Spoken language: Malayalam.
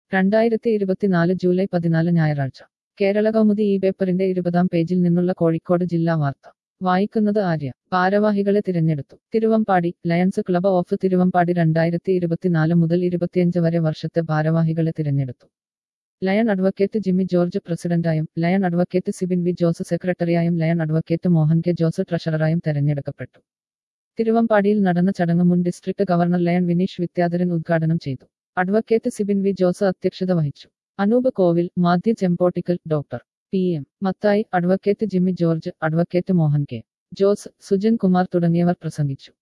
രണ്ടായിരത്തി ഇരുപത്തിനാല് ജൂലൈ പതിനാല് ഞായറാഴ്ച കേരള കൗമുദി ഈ പേപ്പറിന്റെ ഇരുപതാം പേജിൽ നിന്നുള്ള കോഴിക്കോട് ജില്ലാ വാർത്ത വായിക്കുന്നത് ആര്യ ഭാരവാഹികളെ തിരഞ്ഞെടുത്തു Thiruvambady lions club of Thiruvambady രണ്ടായിരത്തി ഇരുപത്തിനാല് മുതൽ ഇരുപത്തിയഞ്ച് വരെ വർഷത്തെ ഭാരവാഹികളെ തിരഞ്ഞെടുത്തു ലയൺ അഡ്വക്കേറ്റ് ജിമ്മി ജോർജ് പ്രസിഡന്റായും lion advocate Sibin V Jose സെക്രട്ടറിയായും lion advocate Mohan K Jose ട്രഷററായും തെരഞ്ഞെടുക്കപ്പെട്ടു തിരുവമ്പാടിയിൽ നടന്ന ചടങ്ങ് മുൻ district governor lion Vineesh Vidyadharan ഉദ്ഘാടനം ചെയ്തു അഡ്വക്കേറ്റ് സിബിൻ വി ജോസ് അധ്യക്ഷത വഹിച്ചു Anoop Kovil Madhya Chempottikkal doctor P M Mathai advocate Jimmy George advocate Mohan K Jose Sujan Kumar തുടങ്ങിയവർ പ്രസംഗിച്ചു